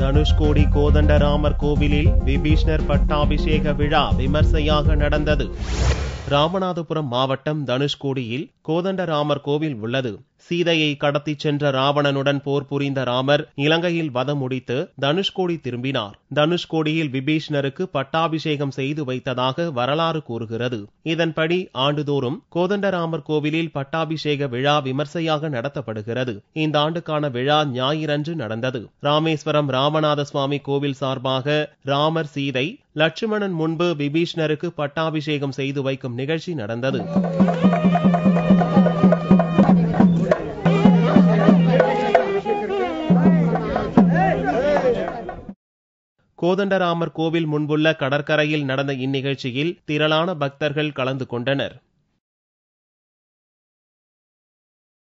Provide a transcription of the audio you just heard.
தனுஷ்கோடி கோதண்டராமர் கோவிலில் விபீஷ்ணர் பட்டாபிஷேக விழா விமர்சையாக நடந்தது ராமநாதபுரம் மாவட்டம் தனுஷ்கோடியில் கோதண்டராமர் கோவில் உள்ளது சீதையை கடத்திச் சென்ற ராவணனுடன் போர் புரிந்த ராமர் இலங்கையில் வதம் முடித்து தனுஷ்கோடி திரும்பினார் தனுஷ்கோடியில் விபீஷ்ணருக்கு பட்டாபிஷேகம் செய்து வைத்ததாக வரலாறு கூறுகிறது இதன்படி ஆண்டுதோறும் கோதண்டராமர் கோவிலில் பட்டாபிஷேக விழா விமர்சையாக நடத்தப்படுகிறது இந்த ஆண்டுக்கான விழா ஞாயிறன்று நடந்தது ராமேஸ்வரம் ராமநாத சுவாமி கோவில் சார்பாக ராமர் சீதை லட்சுமணன் முன்பு விபீஷ்ணருக்கு பட்டாபிஷேகம் செய்து வைக்கும் நிகழ்ச்சி நடந்தது கோதண்டராமர் கோவில் முன்புள்ள கடற்கரையில் நடந்த இந்நிகழ்ச்சியில் திரளான பக்தர்கள் கலந்து கொண்டனர்